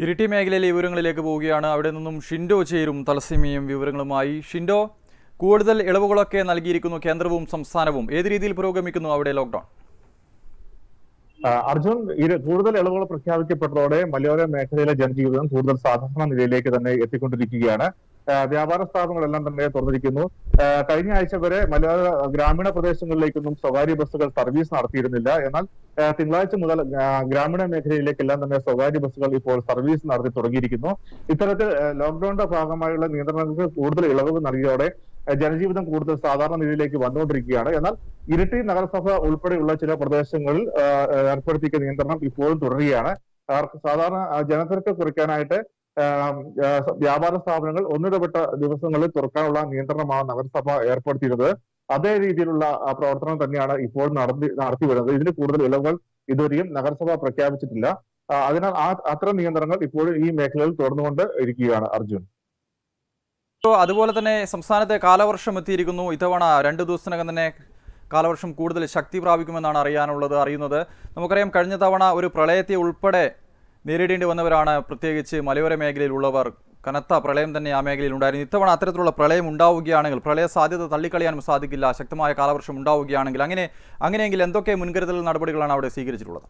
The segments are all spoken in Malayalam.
ഇരിട്ടി മേഖലയിലെ വിവരങ്ങളിലേക്ക് പോവുകയാണ് അവിടെ നിന്നും ഷിൻഡോ ചേരും തലസീമയും വിവരങ്ങളുമായി ഷിൻഡോ കൂടുതൽ ഇളവുകളൊക്കെ നൽകിയിരിക്കുന്നു കേന്ദ്രവും സംസ്ഥാനവും ഏത് രീതിയിൽ പുരോഗമിക്കുന്നു അവിടെ ലോക്ക്ഡൌൺ ആ, അർജുൻ ഇത് കൂടുതൽ ഇളവുകൾ പ്രഖ്യാപിക്കപ്പെട്ടതോടെ മലയോര മേഖലയിലെ ജനജീവിതം കൂടുതൽ സാധാരണ നിലയിലേക്ക് തന്നെ എത്തിക്കൊണ്ടിരിക്കുകയാണ് ആ, വ്യാപാര സ്ഥാപനങ്ങളെല്ലാം തന്നെ തുറന്നിരിക്കുന്നു ആ, കഴിഞ്ഞ ആഴ്ച വരെ മലയോര ഗ്രാമീണ പ്രദേശങ്ങളിലേക്കൊന്നും സ്വകാര്യ ബസ്സുകൾ സർവീസ് നടത്തിയിരുന്നില്ല എന്നാൽ ആ, തിങ്കളാഴ്ച മുതൽ ആ, ഗ്രാമീണ മേഖലയിലേക്കെല്ലാം തന്നെ സ്വകാര്യ ബസ്സുകൾ ഇപ്പോൾ സർവീസ് നടത്തി തുടങ്ങിയിരിക്കുന്നു ഇത്തരത്തിൽ ആ, ലോക്ക്ഡൌണിന്റെ ഭാഗമായുള്ള നിയന്ത്രണങ്ങൾക്ക് കൂടുതൽ ഇളവുകൾ നൽകിയതോടെ ആ, ജനജീവിതം കൂടുതൽ സാധാരണ നിലയിലേക്ക് വന്നുകൊണ്ടിരിക്കുകയാണ് എന്നാൽ ഇരിട്ടി നഗരസഭ ഉൾപ്പെടെയുള്ള ചില പ്രദേശങ്ങളിൽ ആ, ആ, ഏർപ്പെടുത്തിയ നിയന്ത്രണം ഇപ്പോഴും തുടരുകയാണ് അവർക്ക് സാധാരണ ആ, ജനത്തിരക്ക് കുറയ്ക്കാനായിട്ട് ആ, ആ, വ്യാപാര സ്ഥാപനങ്ങൾ ഒന്നിടപെട്ട ദിവസങ്ങളിൽ തുറക്കാനുള്ള നിയന്ത്രണമാണ് നഗരസഭ ഏർപ്പെടുത്തിയിരുന്നത് അതേ രീതിയിലുള്ള ആ, പ്രവർത്തനം തന്നെയാണ് ഇപ്പോൾ നടത്തി നടത്തി വരുന്നത് ഇതിന് കൂടുതൽ ഇളവുകൾ ഇതുവരെയും നഗരസഭ പ്രഖ്യാപിച്ചിട്ടില്ല ആ, അതിനാൽ ആ അത്തരം നിയന്ത്രണങ്ങൾ ഇപ്പോഴും ഈ മേഖലയിൽ തുടർന്നുകൊണ്ട് ഇരിക്കുകയാണ് അർജുൻ ഷിൻഡോ, അതുപോലെ തന്നെ സംസ്ഥാനത്തെ കാലവർഷം എത്തിയിരിക്കുന്നു ഇത്തവണ രണ്ട് ദിവസത്തിനകം തന്നെ കാലവർഷം കൂടുതൽ ശക്തി പ്രാപിക്കുമെന്നാണ് അറിയാനുള്ളത് അറിയുന്നത് നമുക്കറിയാം കഴിഞ്ഞ തവണ ഒരു പ്രളയത്തെ ഉൾപ്പെടെ നേരിടേണ്ടി വന്നവരാണ് പ്രത്യേകിച്ച് മലയോര മേഖലയിലുള്ളവർ കനത്ത പ്രളയം തന്നെ ആ മേഖലയിൽ ഉണ്ടായിരുന്നു ഇത്തവണ അത്തരത്തിലുള്ള പ്രളയം ഉണ്ടാവുകയാണെങ്കിൽ പ്രളയ സാധ്യത തള്ളിക്കളയാനും സാധിക്കില്ല ശക്തമായ കാലവർഷം ഉണ്ടാവുകയാണെങ്കിൽ അങ്ങനെ അങ്ങനെയെങ്കിൽ എന്തൊക്കെ മുൻകരുതൽ നടപടികളാണ് അവിടെ സ്വീകരിച്ചിട്ടുള്ളത്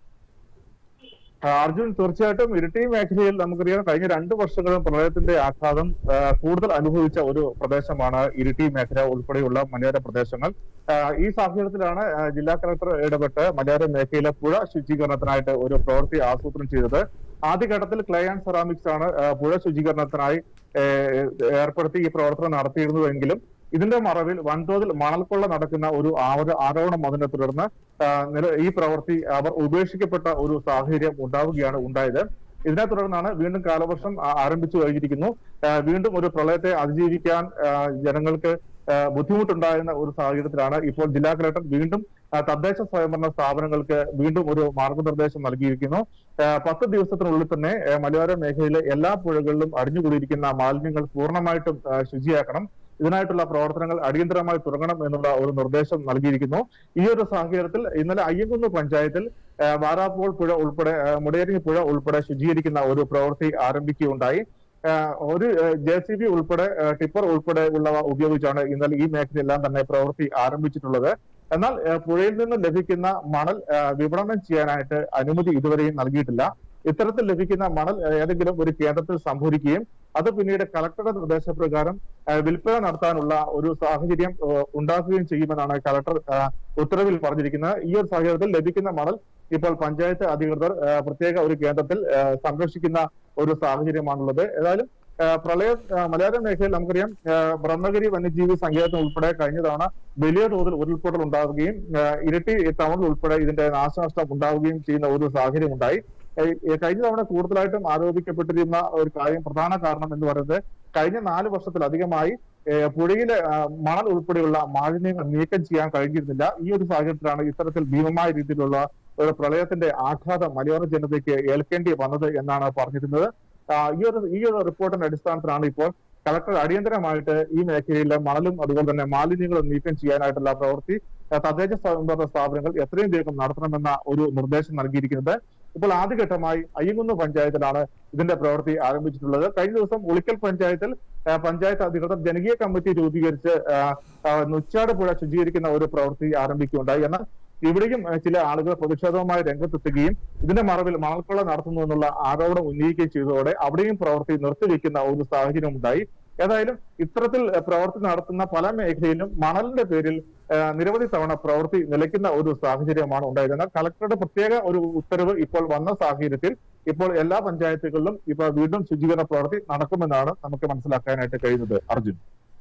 ആ, അർജുൻ തീർച്ചയായിട്ടും ഇരിട്ടി മേഖലയിൽ നമുക്കറിയാം കഴിഞ്ഞ രണ്ട് വർഷങ്ങളും പ്രളയത്തിന്റെ ആഘാതം ആ, കൂടുതൽ അനുഭവിച്ച ഒരു പ്രദേശമാണ് ഇരിട്ടി മേഖല ഉൾപ്പെടെയുള്ള മലയോര പ്രദേശങ്ങൾ ആ, ഈ സാഹചര്യത്തിലാണ് ആ, ജില്ലാ കളക്ടർ ഇടപെട്ട് മലയോര മേഖലയിലെ പുഴ ശുചീകരണത്തിനായിട്ട് ഒരു പ്രവൃത്തി ആസൂത്രണം ചെയ്തത് ആദ്യഘട്ടത്തിൽ ക്ലേ ആൻഡ് സെറാമിക്സ് ആണ് ആ, പുഴ ശുചീകരണത്തിനായി ഏ, ഏർപ്പെടുത്തി ഈ പ്രവർത്തനം നടത്തിയിരുന്നുവെങ്കിലും ഇതിന്റെ മറവിൽ വൻതോതിൽ മണൽക്കൊള്ള നടക്കുന്ന ഒരു ആവ- ആരോപണം അതിനെ തുടർന്ന് ആ, നില- ഈ പ്രവൃത്തി അവർ ഉപേക്ഷിക്കപ്പെട്ട ഒരു സാഹചര്യം ഉണ്ടാവുകയാണ് ഉണ്ടായത് ഇതിനെ തുടർന്നാണ് വീണ്ടും കാലവർഷം ആ- ആരംഭിച്ചു കഴിഞ്ഞിരിക്കുന്നു ആ, വീണ്ടും ഒരു പ്രളയത്തെ അതിജീവിക്കാൻ ആ, ജനങ്ങൾക്ക് ആ, ബുദ്ധിമുട്ടുണ്ടായിരുന്ന ഒരു സാഹചര്യത്തിലാണ് ഇപ്പോൾ ജില്ലാ കളക്ടർ വീണ്ടും ആ, തദ്ദേശ സ്വയംഭരണ സ്ഥാപനങ്ങൾക്ക് വീണ്ടും ഒരു മാർഗനിർദ്ദേശം നൽകിയിരിക്കുന്നു ആ, പത്ത് ദിവസത്തിനുള്ളിൽ തന്നെ ആ, മലയോര മേഖലയിലെ എല്ലാ പുഴകളിലും അടിഞ്ഞുകൂടിയിരിക്കുന്ന മാലിന്യങ്ങൾ പൂർണ്ണമായിട്ടും ആ, ശുചിയാക്കണം ഇതിനായിട്ടുള്ള പ്രവർത്തനങ്ങൾ അടിയന്തരമായി തുടങ്ങണം എന്നുള്ള ഒരു നിർദ്ദേശം നൽകിയിരിക്കുന്നു ഈ ഒരു സാഹചര്യത്തിൽ ഇന്നലെ അയ്യങ്കുന്ന് പഞ്ചായത്തിൽ ആ, വാരാപ്പോൾ പുഴ ഉൾപ്പെടെ ആ, മുടയരി പുഴ ഉൾപ്പെടെ ശുചീകരിക്കുന്ന ഒരു പ്രവൃത്തി ആരംഭിക്കുകയുണ്ടായി ആ, ഒരു ജെ സി ബി ഉൾപ്പെടെ ആ, ടിപ്പർ ഉൾപ്പെടെ ഉള്ളവ ഉപയോഗിച്ചാണ് ഇന്നലെ ഈ മേഖലയെല്ലാം തന്നെ പ്രവൃത്തി ആരംഭിച്ചിട്ടുള്ളത് എന്നാൽ ആ, പുഴയിൽ നിന്ന് ലഭിക്കുന്ന മണൽ ആ, വിപണനം ചെയ്യാനായിട്ട് അനുമതി ഇതുവരെയും നൽകിയിട്ടില്ല ഇത്തരത്തിൽ ലഭിക്കുന്ന മണൽ ആ, ഏതെങ്കിലും ഒരു കേന്ദ്രത്തിൽ സംഭരിക്കുകയും അത് പിന്നീട് കളക്ടറുടെ നിർദ്ദേശപ്രകാരം ആ, വിൽപ്പന നടത്താനുള്ള ഒരു സാഹചര്യം ആ, ഉണ്ടാക്കുകയും ചെയ്യുമെന്നാണ് കളക്ടർ ആ, ഉത്തരവിൽ പറഞ്ഞിരിക്കുന്നത് ഈ ഒരു സാഹചര്യത്തിൽ ലഭിക്കുന്ന മണൽ ഇപ്പോൾ പഞ്ചായത്ത് അധികൃതർ ആ, പ്രത്യേക ഒരു കേന്ദ്രത്തിൽ ആ, സംരക്ഷിക്കുന്ന ഒരു സാഹചര്യമാണുള്ളത് ഏതായാലും ആ, പ്രളയ ആ, മലയോര മേഖലയിൽ നമുക്കറിയാം ആ, ബ്രഹ്മഗിരി വന്യജീവി സങ്കേതത്തിൽ ഉൾപ്പെടെ കഴിഞ്ഞ തവണ വലിയ തോതിൽ ഉരുൾപൊട്ടൽ ഉണ്ടാവുകയും ആ, ഇരട്ടി ടൗണിൽ ഉൾപ്പെടെ ഇതിന്റെ നാശനഷ്ടം ഉണ്ടാവുകയും ചെയ്യുന്ന ഒരു സാഹചര്യം ഉണ്ടായി ഏഹ് ഏഹ് കഴിഞ്ഞ തവണ കൂടുതലായിട്ടും ആരോപിക്കപ്പെട്ടിരുന്ന ഒരു കാര്യം പ്രധാന കാരണം എന്ന് പറയുന്നത് കഴിഞ്ഞ നാല് വർഷത്തിലധികമായി ഏഹ് പുഴയിലെ ആ, മണൽ ഉൾപ്പെടെയുള്ള മാലിന്യങ്ങൾ നീക്കം ചെയ്യാൻ കഴിഞ്ഞിരുന്നില്ല ഈ ഒരു സാഹചര്യത്തിലാണ് ഇത്തരത്തിൽ ഭീമമായ രീതിയിലുള്ള ഒരു പ്രളയത്തിന്റെ ആഘാതം മലയോര ജനതയ്ക്ക് ഏൽക്കേണ്ടി വന്നത് എന്നാണ് പറഞ്ഞിരുന്നത് ആ, ഈ ഒരു ഈ ഒരു റിപ്പോർട്ടിന്റെ അടിസ്ഥാനത്തിലാണ് ഇപ്പോൾ കളക്ടർ അടിയന്തരമായിട്ട് ഈ മേഖലയിലെ മണലും അതുപോലെ തന്നെ മാലിന്യങ്ങളും നീക്കം ചെയ്യാനായിട്ടുള്ള പ്രവൃത്തി ആ, തദ്ദേശ സ്വയംഭരണ സ്ഥാപനങ്ങൾ എത്രയും വേഗം നടത്തണമെന്ന ഒരു നിർദ്ദേശം നൽകിയിരിക്കുന്നത് ഇപ്പോൾ ആദ്യഘട്ടമായി അയ്യങ്കുന്ന് പഞ്ചായത്തിലാണ് ഇതിന്റെ പ്രവൃത്തി ആരംഭിച്ചിട്ടുള്ളത് കഴിഞ്ഞ ദിവസം ഉളിക്കൽ പഞ്ചായത്തിൽ ആ, പഞ്ചായത്ത് അധികൃതർ ജനകീയ കമ്മിറ്റി രൂപീകരിച്ച് ആ, ആ, നുച്ചാട് പുഴ ശുചീകരിക്കുന്ന ഒരു പ്രവൃത്തി ആരംഭിക്കുകയുണ്ടായി എന്നാൽ ഇവിടെയും ആ, ചില ആളുകൾ പ്രതിഷേധവുമായി രംഗത്തെത്തുകയും ഇതിന്റെ മറവിൽ മണൽക്കൊള്ള നടത്തുന്നു എന്നുള്ള ആരോപണം ഉന്നയിക്കുകയും ചെയ്തതോടെ അവിടെയും പ്രവൃത്തി നിർത്തിവെക്കുന്ന ഒരു സാഹചര്യം ഉണ്ടായി ഏതായാലും ഇത്തരത്തിൽ ആ, പ്രവൃത്തി നടത്തുന്ന പല മേഖലയിലും മണലിന്റെ പേരിൽ ആ, നിരവധി തവണ പ്രവൃത്തി നിലയ്ക്കുന്ന ഒരു സാഹചര്യമാണ് ഉണ്ടായത് എന്നാൽ കളക്ടറുടെ പ്രത്യേക ഒരു ഉത്തരവ് ഇപ്പോൾ വന്ന സാഹചര്യത്തിൽ ഇപ്പോൾ എല്ലാ പഞ്ചായത്തുകളിലും ഇപ്പൊ വീണ്ടും ശുചീകരണ പ്രവൃത്തി നടക്കുമെന്നാണ് നമുക്ക് മനസ്സിലാക്കാനായിട്ട് കഴിയുന്നത് അർജുൻ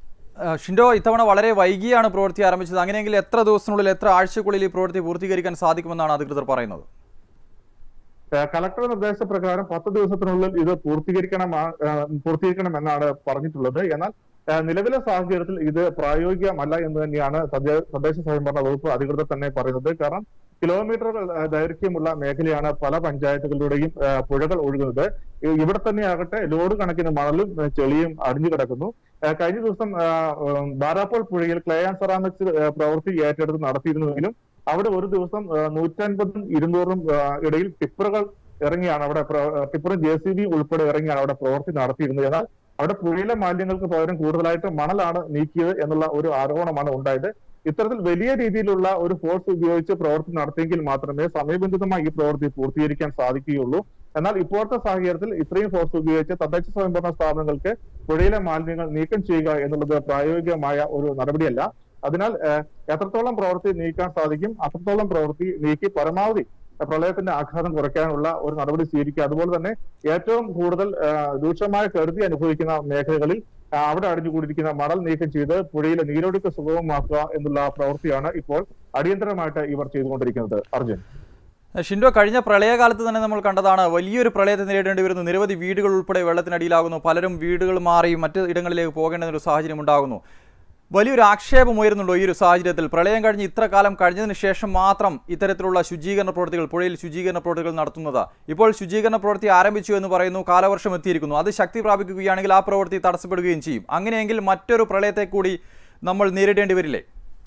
ആ, ഷിൻഡോ ഇത്തവണ വളരെ വൈകിയാണ് പ്രവൃത്തി ആരംഭിച്ചത് അങ്ങനെയെങ്കിൽ എത്ര ദിവസത്തിനുള്ളിൽ എത്ര ആഴ്ചക്കുള്ളിൽ ഈ പ്രവൃത്തി പൂർത്തീകരിക്കാൻ സാധിക്കുമെന്നാണ് അധികൃതർ പറയുന്നത് ഏഹ് കളക്ടർ നിർദ്ദേശപ്രകാരം പത്ത് ദിവസത്തിനുള്ളിൽ ഇത് പൂർത്തീകരിക്കണം പൂർത്തീകരിക്കണം എന്നാണ് പറഞ്ഞിട്ടുള്ളത് എന്നാൽ ഏഹ് നിലവിലെ സാഹചര്യത്തിൽ ഇത് പ്രായോഗികമല്ല എന്ന് തന്നെയാണ് തദ്ദേ- തദ്ദേശ സ്വയംഭരണ വകുപ്പ് അധികൃതർ തന്നെ പറയുന്നത് കാരണം കിലോമീറ്ററുകൾ ഏഹ് ദൈർഘ്യമുള്ള മേഖലയാണ് പല പഞ്ചായത്തുകളിലൂടെയും ഏഹ് പുഴകൾ ഒഴുകുന്നത് ഇ- ഇവിടെ തന്നെ ആകട്ടെ ലോഡ് കണക്കിന് മണലും ഏഹ് ചെളിയും അടിഞ്ഞു കിടക്കുന്നു ഏഹ് കഴിഞ്ഞ ദിവസം ഏഹ് ഉം, ബാരാപ്പോൾ പുഴയിൽ ക്ലേ ആൻഡ് സെറാമിക്സ് ഏഹ് പ്രവൃത്തി ഏറ്റെടുത്ത് നടത്തിയിരുന്നുവെങ്കിലും അവിടെ ഒരു ദിവസം ഏഹ് നൂറ്റൻപതും ഇരുന്നൂറും ഏഹ് ഇടയിൽ ടിപ്പറുകൾ ഇറങ്ങിയാണ് അവിടെ പ്ര- ടിപ്പറും ജെ സി ബി ഉൾപ്പെടെ ഇറങ്ങിയാണ് അവിടെ പ്രവൃത്തി നടത്തിയിരുന്നത് എന്നാൽ അവിടെ പുഴയിലെ മാലിന്യങ്ങൾക്ക് പകരം കൂടുതലായിട്ട് മണലാണ് നീക്കിയത് എന്നുള്ള ഒരു ആരോപണമാണ് ഉണ്ടായത് ഇത്തരത്തിൽ വലിയ രീതിയിലുള്ള ഒരു ഫോഴ്സ് ഉപയോഗിച്ച് പ്രവൃത്തി നടത്തിയെങ്കിൽ മാത്രമേ സമയബന്ധിതമായി ഈ പ്രവൃത്തി പൂർത്തീകരിക്കാൻ സാധിക്കുകയുള്ളൂ എന്നാൽ ഇപ്പോഴത്തെ സാഹചര്യത്തിൽ ഇത്രയും ഫോഴ്സ് ഉപയോഗിച്ച് തദ്ദേശ സ്വയംഭരണ സ്ഥാപനങ്ങൾക്ക് പുഴയിലെ മാലിന്യങ്ങൾ നീക്കം ചെയ്യുക എന്നുള്ളത് പ്രായോഗികമായ ഒരു നടപടിയല്ല അതിനാൽ ഏഹ്, എത്രത്തോളം പ്രവൃത്തി നീക്കാൻ സാധിക്കും അത്രത്തോളം പ്രവൃത്തി നീക്കി പരമാവധി പ്രളയത്തിന്റെ ആഘാതം കുറയ്ക്കാനുള്ള ഒരു നടപടി സ്വീകരിക്കുക അതുപോലെ തന്നെ ഏറ്റവും കൂടുതൽ ഏഹ്, രൂക്ഷമായ കരുതി അനുഭവിക്കുന്ന മേഖലകളിൽ ആ, അവിടെ അടിഞ്ഞുകൂടിയിരിക്കുന്ന മണൽ നീക്കം ചെയ്ത് പുഴയിലെ നീരൊഴുക്ക് സുഗമമാക്കുക എന്നുള്ള പ്രവൃത്തിയാണ് ഇപ്പോൾ അടിയന്തരമായിട്ട് ഇവർ ചെയ്തുകൊണ്ടിരിക്കുന്നത് അർജുൻ ഷിൻഡോ കഴിഞ്ഞ പ്രളയകാലത്ത് തന്നെ നമ്മൾ കണ്ടതാണ് വലിയൊരു പ്രളയത്തെ നേരിടേണ്ടി വരുന്നു നിരവധി വീടുകൾ ഉൾപ്പെടെ വെള്ളത്തിനടിയിലാകുന്നു പലരും വീടുകൾ മാറി മറ്റ് ഇടങ്ങളിലേക്ക് പോകേണ്ട ഒരു സാഹചര്യം ഉണ്ടാകുന്നു വലിയൊരു ആക്ഷേപം ഉയരുന്നുണ്ടോ ഈ ഒരു സാഹചര്യത്തിൽ പ്രളയം കഴിഞ്ഞ് ഇത്ര കാലം കഴിഞ്ഞതിന് ശേഷം മാത്രം ഇത്തരത്തിലുള്ള ശുചീകരണ പ്രവൃത്തികൾ പുഴയിൽ ശുചീകരണ പ്രവൃത്തികൾ നടത്തുന്നത് ഇപ്പോൾ ശുചീകരണ പ്രവൃത്തി ആരംഭിച്ചു എന്ന് പറയുന്നു കാലവർഷം എത്തിയിരിക്കുന്നു അത് ശക്തി പ്രാപിക്കുകയാണെങ്കിൽ ആ പ്രവൃത്തി തടസ്സപ്പെടുകയും ചെയ്യും അങ്ങനെയെങ്കിൽ മറ്റൊരു പ്രളയത്തെ കൂടി നമ്മൾ നേരിടേണ്ടി വരില്ലേ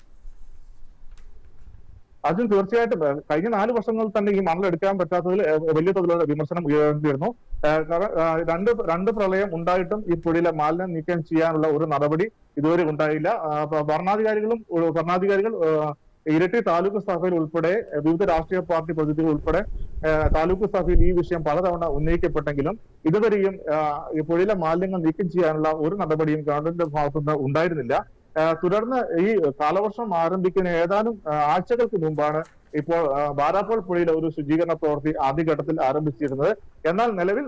അതും തീർച്ചയായിട്ടും ഏഹ്, കഴിഞ്ഞ നാല് വർഷങ്ങളിൽ തന്നെ ഈ മണൽ എടുക്കാൻ പറ്റാത്തതിൽ ഏഹ്, വലിയ തോതിലുള്ള വിമർശനം ഉയർന്നിരുന്നു ഏഹ്, കാരണം, ഏഹ്, രണ്ട് രണ്ട് പ്രളയം ഉണ്ടായിട്ടും ഈ പുഴയിലെ മാലിന്യം നീക്കം ചെയ്യാനുള്ള ഒരു നടപടി ഇതുവരെ ഉണ്ടായില്ല ആഹ്, ഭ- ഭരണാധികാരികളും ഉ- ഭരണാധികാരികൾ ഏഹ്, ഇരട്ടി താലൂക്ക് സഭയിൽ ഉൾപ്പെടെ ഏഹ്, വിവിധ രാഷ്ട്രീയ പാർട്ടി പ്രതിനിധികൾ ഉൾപ്പെടെ ഏഹ്, താലൂക്ക് സഭയിൽ ഈ വിഷയം പലതവണ ഉന്നയിക്കപ്പെട്ടെങ്കിലും ഇതുവരെയും ആഹ്, ഈ പുഴയിലെ മാലിന്യങ്ങൾ നീക്കം ചെയ്യാനുള്ള ഒരു നടപടിയും ഗവൺമെന്റിന്റെ ഭാഗത്തുനിന്ന് ഉണ്ടായിരുന്നില്ല ആഹ് തുടർന്ന് ഈ കാലവർഷം ആരംഭിക്കുന്ന ഏതാനും ആഹ് ആഴ്ചകൾക്ക് മുമ്പാണ് ഇപ്പോൾ ആഹ് ബാരാപ്പോൾ പുഴയിലെ ഒരു ശുചീകരണ പ്രവൃത്തി ആദ്യഘട്ടത്തിൽ ആരംഭിച്ചിരുന്നത് എന്നാൽ നിലവിൽ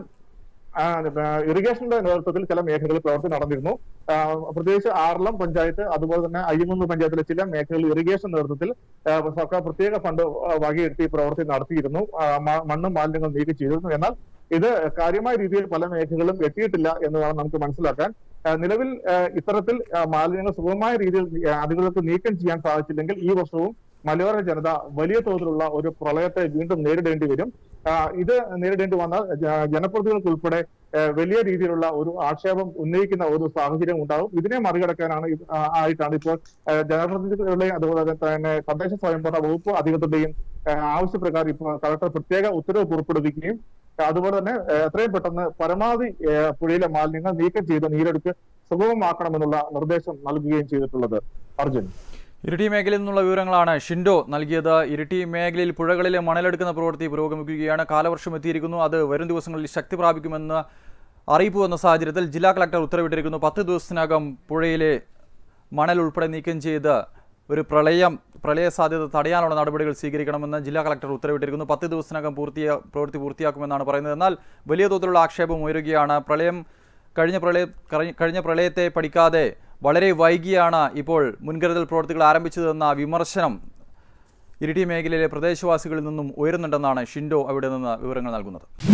ആഹ് ആഹ് ഇറിഗേഷന്റെ നേതൃത്വത്തിൽ ചില മേഖലകളിൽ പ്രവൃത്തി നടന്നിരുന്നു ആഹ് പ്രത്യേകിച്ച് ആറളം പഞ്ചായത്ത് അതുപോലെ തന്നെ അയ്യങ്കുന്ന് പഞ്ചായത്തിലെ ചില മേഖലകളിൽ ഇറിഗേഷൻ നേതൃത്വത്തിൽ ആഹ് സർക്കാർ പ്രത്യേക ഫണ്ട് വകയിരുത്തി പ്രവൃത്തി നടത്തിയിരുന്നു ആഹ് മ- മണ്ണും മാലിന്യങ്ങൾ നീക്കം ചെയ്തിരുന്നു എന്നാൽ ഇത് കാര്യമായ രീതിയിൽ പല മേഖലകളും എത്തിയിട്ടില്ല എന്ന് വേണം നമുക്ക് മനസ്സിലാക്കാൻ ആഹ് നിലവിൽ ആഹ് ഇത്തരത്തിൽ ആഹ് മാലിന്യങ്ങൾ സുഗമമായ രീതിയിൽ ആഹ് അധികൃതർക്ക് നീക്കം ചെയ്യാൻ സാധിച്ചില്ലെങ്കിൽ ഈ വർഷവും മലയോര ജനത വലിയ തോതിലുള്ള ഒരു പ്രളയത്തെ വീണ്ടും നേരിടേണ്ടി വരും ആഹ് ഇത് നേരിടേണ്ടി വന്നാൽ ജ- ജനപ്രതിനിധികൾക്ക് ഉൾപ്പെടെ ആഹ് വലിയ രീതിയിലുള്ള ഒരു ആക്ഷേപം ഉന്നയിക്കുന്ന ഒരു സാഹചര്യം ഉണ്ടാകും ഇതിനെ മറികടക്കാനാണ് ഇത് ആ- ആയിട്ടാണ് ഇപ്പോൾ ആഹ് ജനപ്രതിനിധികളുടെയും അതുപോലെ തന്നെ തദ്ദേശ സ്വയംഭരണ വകുപ്പ് അധികൃതരുടെയും ആഹ് ആവശ്യപ്രകാരം ഇപ്പോൾ കളക്ടർ പ്രത്യേക ഉത്തരവ് പുറപ്പെടുവിക്കുകയും അതുപോലെ തന്നെ ആഹ് എത്രയും പെട്ടെന്ന് പരമാവധി ആഹ് പുഴയിലെ മാലിന്യങ്ങൾ നീക്കം ചെയ്ത് നീരൊഴുക്ക് സുഗമമാക്കണമെന്നുള്ള നിർദ്ദേശം നൽകുകയും ചെയ്തിട്ടുള്ളത് അർജുൻ ഇരിട്ടി മേഖലയിൽ നിന്നുള്ള വിവരങ്ങളാണ് ഷിൻഡോ നൽകിയത് ഇരിട്ടി മേഖലയിൽ പുഴകളിലെ മണലെടുക്കുന്ന പ്രവൃത്തി പുരോഗമിക്കുകയാണ് കാലവർഷം എത്തിയിരിക്കുന്നു അത് വരും ദിവസങ്ങളിൽ ശക്തി പ്രാപിക്കുമെന്ന് അറിയിപ്പ് വന്ന സാഹചര്യത്തിൽ ജില്ലാ കളക്ടർ ഉത്തരവിട്ടിരിക്കുന്നു പത്ത് ദിവസത്തിനകം പുഴയിലെ മണൽ ഉൾപ്പെടെ നീക്കം ചെയ്ത് ഒരു പ്രളയം പ്രളയ സാധ്യത തടയാനുള്ള നടപടികൾ സ്വീകരിക്കണമെന്ന് ജില്ലാ കളക്ടർ ഉത്തരവിട്ടിരിക്കുന്നു പത്ത് ദിവസത്തിനകം പൂർത്തിയാ പ്രവൃത്തി പൂർത്തിയാക്കുമെന്നാണ് പറയുന്നത് എന്നാൽ വലിയ തോതിലുള്ള ആക്ഷേപം ഉയരുകയാണ് പ്രളയം കഴിഞ്ഞ പ്രളയ കഴിഞ്ഞ- കഴിഞ്ഞ പ്രളയത്തെ പഠിക്കാതെ വളരെ വൈകിയാണ് ഇപ്പോൾ മുൻകരുതൽ പ്രവർത്തികൾ ആരംഭിച്ചതെന്ന വിമർശനം ഇരിട്ടി മേഖലയിലെ പ്രദേശവാസികളിൽ നിന്നും ഉയരുന്നുണ്ടെന്നാണ് ഷിൻഡോ അവിടെ നിന്ന് വിവരങ്ങൾ നൽകുന്നത്